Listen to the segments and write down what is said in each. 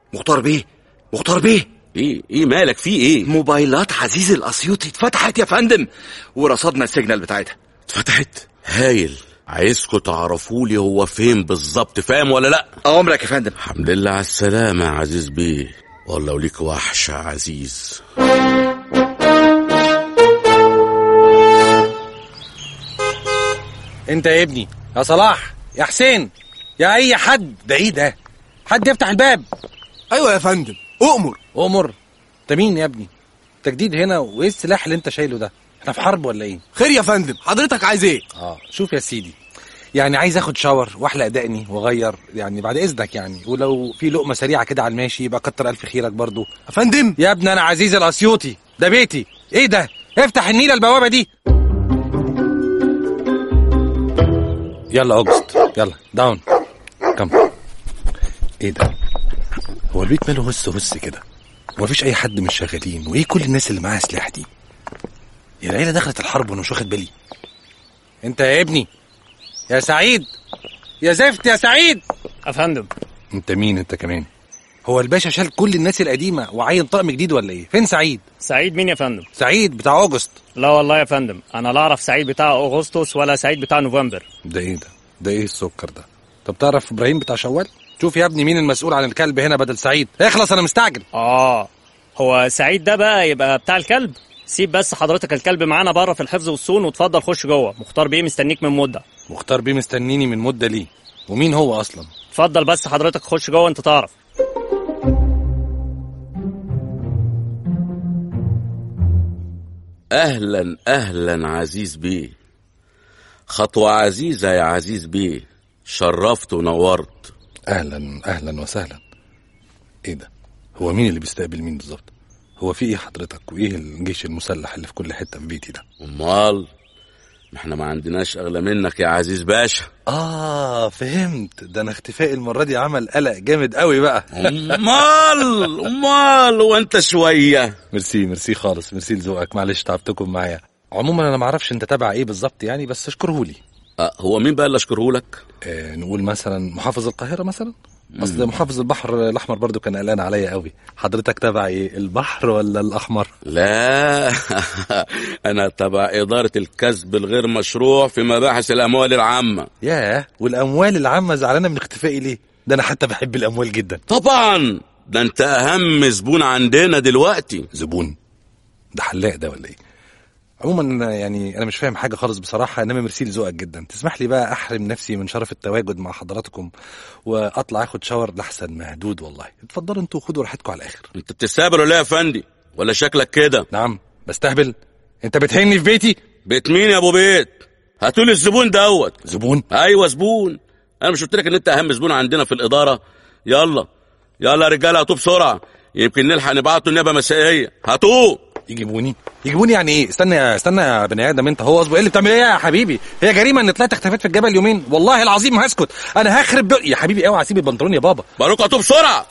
مختار بيه مختار بيه ايه ايه مالك في ايه موبايلات عزيز الاسيوطي اتفتحت يا فندم ورصدنا السيجنال بتاعتها اتفتحت هايل عايزكوا تعرفوا لي هو فين بالظبط فاهم ولا لا امرك يا فندم الحمد لله على السلامة يا عزيز بيه والله وليك وحشة يا عزيز انت يا ابني يا صلاح يا حسين يا اي حد ده ايه ده حد يفتح الباب ايوه يا فندم اؤمر امر انت مين يا ابني انت جديد هنا وايه السلاح اللي انت شايله ده احنا في حرب ولا ايه خير يا فندم حضرتك عايز ايه اه شوف يا سيدي يعني عايز اخد شاور واحلق دقني واغير يعني بعد اذنك يعني ولو في لقمه سريعه كده على الماشي يبقى كتر الف خيرك برضو يا فندم يا ابني انا عزيز الاسيوطي ده بيتي ايه ده افتح النيله البوابه دي يلا اوجست يلا داون كم ايه ده هو البيت ماله هس هس كده ومفيش اي حد مش شغالين وايه كل الناس اللي معاها سلاح دي يا العيله دخلت الحرب وانا مش واخد بالي انت يا ابني يا سعيد يا زفت يا سعيد افندم انت مين انت كمان هو الباشا شال كل الناس القديمه وعين طقم جديد ولا ايه فين سعيد سعيد مين يا فندم سعيد بتاع اوجست لا والله يا فندم انا لا اعرف سعيد بتاع اغسطس ولا سعيد بتاع نوفمبر ده ايه ده ده ايه السكر ده طب تعرف ابراهيم بتاع شوال شوف يا ابني مين المسؤول عن الكلب هنا بدل سعيد اخلص انا مستعجل اه هو سعيد ده بقى يبقى بتاع الكلب سيب بس حضرتك الكلب معانا بره في الحفظ والصون وتفضل خش جوه مختار بيه مستنيك من مده مختار بيه مستنيني من مده ليه ومين هو اصلا اتفضل بس حضرتك خش جوه انت تعرف اهلا اهلا عزيز بيه خطوة عزيزة يا عزيز بيه شرفت ونورت اهلا اهلا وسهلا ايه ده هو مين اللي بيستقبل مين بالظبط هو في ايه حضرتك وايه الجيش المسلح اللي في كل حته في بيتي ده امال ما احنا ما عندناش اغلى منك يا عزيز باشا اه فهمت ده انا اختفائي المره دي عمل قلق جامد قوي بقى امال امال وانت شوية ميرسي ميرسي خالص ميرسي لذوقك معلش تعبتكم معايا عموما انا ما اعرفش انت تابع ايه بالظبط يعني بس اشكرهولي أه هو مين بقى اللي اشكره لك آه نقول مثلا محافظ القاهره مثلا اصل محافظ البحر الاحمر برضو كان قلقان عليا قوي حضرتك تابع ايه البحر ولا الاحمر لا انا تبع ادارة الكسب الغير مشروع في مباحث الاموال العامة ياه والاموال العامه زعلانه من اختفائي ليه ده انا حتى بحب الاموال جدا طبعا ده انت اهم زبون عندنا دلوقتي زبون ده حلاق ده ولا ايه عموما يعني انا مش فاهم حاجه خالص بصراحه انما ميرسي لذوقك جدا تسمح لي بقى احرم نفسي من شرف التواجد مع حضراتكم واطلع اخد شاور لحسن مهدود والله اتفضلوا انتوا خدوا راحتكم على الاخر انت بتستهبل ولا إيه يا فندي ولا شكلك كده نعم بستهبل انت بتهني في بيتي بيت مين يا ابو بيت هاتولي الزبون دوت زبون ايوه زبون انا مش قلت لك ان انت اهم زبون عندنا في الاداره يلا يلا يا رجاله هاتوه بسرعه يمكن نلحق نبعته نيابه مسائيه هاتوه يجيبوني يجيبوني يعني ايه استنى يا استنى يا بني ادم انت هو اصبر ايه اللي بتعمل ايه يا حبيبي هي جريمه ان طلعت اختفيت في الجبل يومين والله العظيم ما هسكت انا هخرب دق يا حبيبي اوعى اسيب البنطلون يا بابا باروك هاتوه بسرعه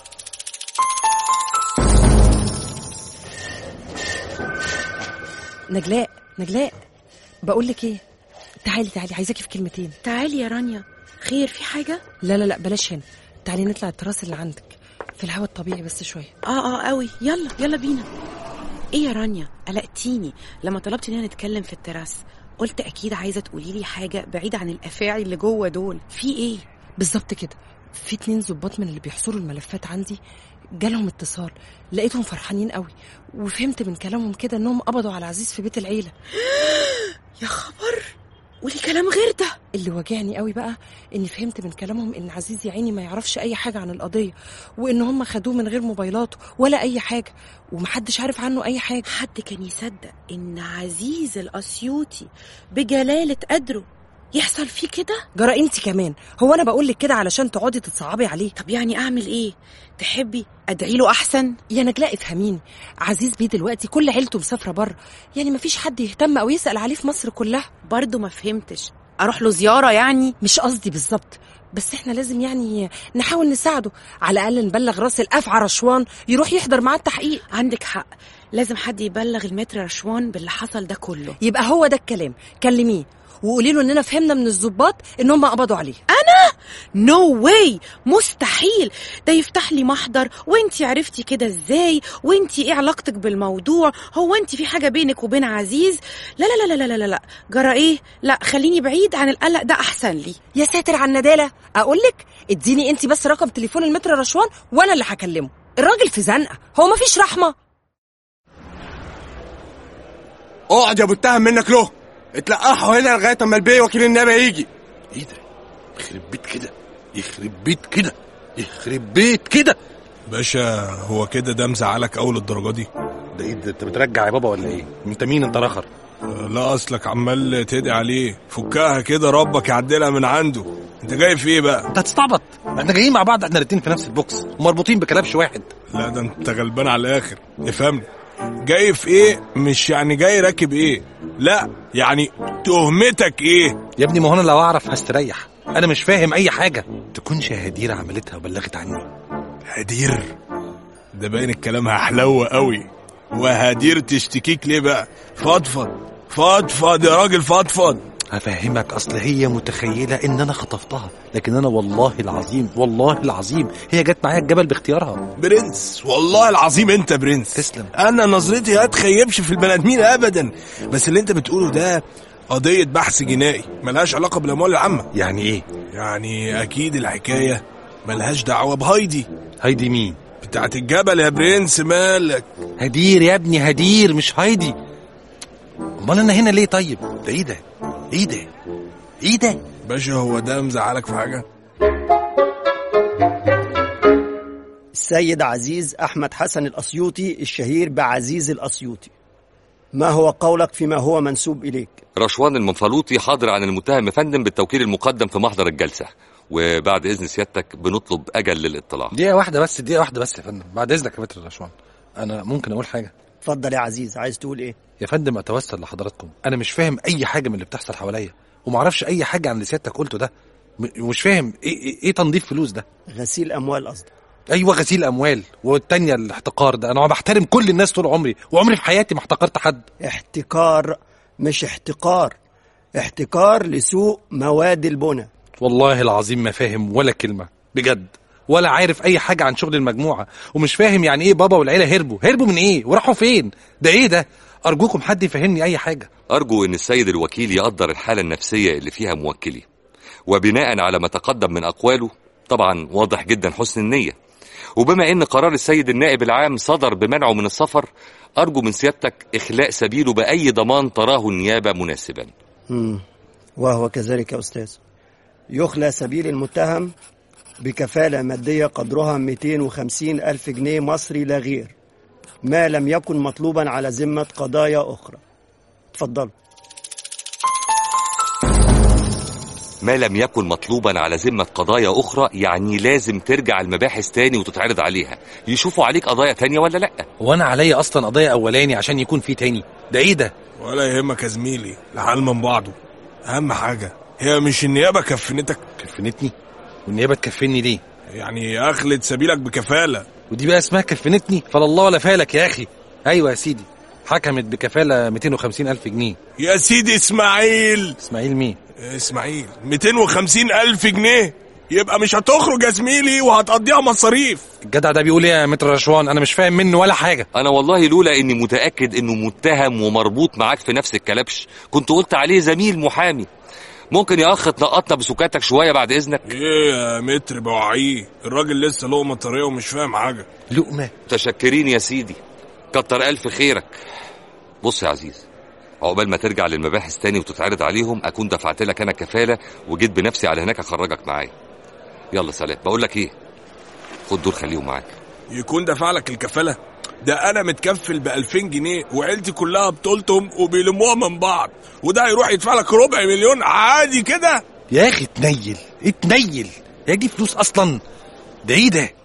نجلاء نجلاء بقول لك ايه تعالي تعالي عايزاكي في كلمتين تعالي يا رانيا خير في حاجة؟ لا لا لا بلاش هنا تعالي نطلع التراس اللي عندك في الهواء الطبيعي بس شويه اه اه قوي يلا يلا بينا ايه يا رانيا قلقتيني لما طلبت اننا نتكلم في التراس قلت اكيد عايزه تقولي لي حاجه بعيده عن الافاعي اللي جوه دول في ايه بالظبط كده في اتنين ظباط من اللي بيحصروا الملفات عندي جالهم اتصال لقيتهم فرحانين قوي وفهمت من كلامهم كده انهم قبضوا على عزيز في بيت العيله يا خبر قولي كلام غير ده اللي واجعني قوي بقى اني فهمت من كلامهم ان عزيز يا عيني ما يعرفش اي حاجه عن القضيه وان هم خدوه من غير موبايلاته ولا اي حاجه ومحدش عارف عنه اي حاجه حد كان يصدق ان عزيز الاسيوطي بجلاله قدره يحصل فيه كده جرى انت كمان هو انا بقول لك كده علشان تقعدي تتصعبي عليه طب يعني اعمل ايه تحبي ادعي له احسن يا نجلاء افهميني عزيز بيه دلوقتي كل عيلته مسافره بره يعني مفيش حد يهتم او يسال عليه في مصر كلها برضه ما فهمتش اروح له زياره يعني مش قصدي بالظبط بس احنا لازم يعني نحاول نساعده على الاقل نبلغ راس الافعى رشوان يروح يحضر معاه التحقيق عندك حق لازم حد يبلغ المتر رشوان باللي حصل ده كله يبقى هو ده الكلام كلميه وقولي له اننا فهمنا من الظباط ان هم قبضوا عليه نو no واي مستحيل ده يفتح لي محضر وانتي عرفتي كده ازاي وانتي ايه علاقتك بالموضوع هو انتي في حاجه بينك وبين عزيز لا لا لا لا لا لا لا جرى ايه لا خليني بعيد عن القلق ده احسن لي يا ساتر على الندالة اقول لك اديني انت بس رقم تليفون المتر رشوان وانا اللي هكلمه الراجل في زنقه هو مفيش رحمه اقعد يا متهم منك له اتلقحوا هنا لغايه اما البيه وكيل النيابه يجي ايه ده يخرب بيت كده يخرب بيت كده يخرب بيت كده باشا هو كده ده مزعلك اول الدرجه دي ده ايه ده انت بترجع يا بابا ولا ايه انت مين انت رخر آه، لا اصلك عمال تدعي عليه فكها كده ربك يعدلها من عنده انت جاي في ايه بقى انت هتستعبط احنا جايين مع بعض احنا الاتنين في نفس البوكس ومربوطين بكلبش واحد لا ده انت غلبان على الاخر افهمني جاي في ايه مش يعني جاي راكب ايه لا يعني تهمتك ايه يا ابني ما هو انا لو اعرف هستريح انا مش فاهم اي حاجه تكونش هدير عملتها وبلغت عني هدير ده باين الكلام هحلوة قوي وهدير تشتكيك ليه بقى فضفض فضفض يا راجل فضفض هفهمك اصل هي متخيله ان انا خطفتها لكن انا والله العظيم والله العظيم هي جت معايا الجبل باختيارها برنس والله العظيم انت برنس تسلم. انا نظرتي ما تخيبش في البني ادمين ابدا بس اللي انت بتقوله ده قضية بحث جنائي ملهاش علاقة بالأموال العامة يعني ايه يعني أكيد الحكاية ملهاش دعوة بهايدي هايدي مين بتاعت الجبل يا برنس مالك هدير يا ابني هدير مش هايدي امال انا هنا ليه طيب ده ايه ده ايه ده ايه ده باشا هو ده مزعلك في حاجة السيد عزيز أحمد حسن الأسيوطي الشهير بعزيز الأسيوطي ما هو قولك فيما هو منسوب إليك رشوان المنفلوطي حاضر عن المتهم يا فندم بالتوكيل المقدم في محضر الجلسة وبعد إذن سيادتك بنطلب أجل للاطلاع دقيقه واحده بس دقيقه واحده بس يا فندم بعد اذنك يا متر رشوان انا ممكن اقول حاجه اتفضل يا عزيز عايز تقول إيه يا فندم اتوسل لحضراتكم انا مش فاهم اي حاجه من اللي بتحصل حواليا ومعرفش اي حاجه عن اللي سيادتك قلته ده م- ومش فاهم ايه, إيه, إيه تنظيف فلوس ده غسيل أموال قصدك ايوه غسيل اموال والتانيه الاحتقار ده انا بحترم كل الناس طول عمري وعمري في حياتي ما احتقرت حد احتكار مش احتقار احتكار لسوق مواد البنى والله العظيم ما فاهم ولا كلمه بجد ولا عارف اي حاجه عن شغل المجموعه ومش فاهم يعني ايه بابا والعيله هربوا هربوا من ايه وراحوا فين ده ايه ده ارجوكم حد يفهمني اي حاجه أرجو إن السيد الوكيل يقدر الحالة النفسية اللي فيها موكلي وبناء على ما تقدم من أقواله طبعا واضح جدا حسن النية وبما إن قرار السيد النائب العام صدر بمنعه من السفر أرجو من سيادتك إخلاء سبيله بأي ضمان تراه النيابة مناسبا مم. وهو كذلك يا أستاذ يخلى سبيل المتهم بكفالة مادية قدرها 250 ألف جنيه مصري لا غير ما لم يكن مطلوبا على ذمة قضايا أخرى تفضلوا ما لم يكن مطلوبا على ذمة قضايا أخرى يعني لازم ترجع المباحث تاني وتتعرض عليها يشوفوا عليك قضايا تانية ولا لأ وانا عليا اصلا قضيه اولاني عشان يكون في تاني ده ايه ده ولا يهمك يا زميلي الحال من بعضه أهم حاجة هي مش النيابة كفنتك كفنتني والنيابه تكفني ليه يعني أخلت سبيلك بكفالة ودي بقى اسمها كفنتني فلا الله ولا فالك يا اخي ايوه يا سيدي حكمت بكفاله 250 الف جنيه يا سيدي إسماعيل اسماعيل مين إسماعيل 250 ألف جنيه يبقى مش هتخرج يا زميلي وهتقضيها مصاريف الجدع ده بيقول ايه يا متر رشوان انا مش فاهم منه ولا حاجه أنا والله لولا إني متأكد إنه متهم ومربوط معاك في نفس الكلبش كنت قلت عليه زميل محامي ممكن يا أخ تنقطنا بسكاتك شوية بعد إذنك ايه يا متر بوعيه الراجل لسه لقمة طرية ومش فاهم حاجة لقمه متشكرين يا سيدي كتر ألف خيرك بص يا عزيز عقبال ما ترجع للمباحث تاني وتتعرض عليهم أكون دفعت لك أنا كفالة وجيت بنفسي على هناك أخرجك معايا يلا سلام بقول لك إيه خد دول خليهم معاك يكون دفع لك الكفالة ده أنا متكفل ب 2000 جنيه وعيلتي كلها بطولتهم وبيلموها من بعض وده هيروح يدفع لك ربع مليون عادي كده يا اخي اتنيل اتنيل هي دي فلوس اصلا ده ايه ده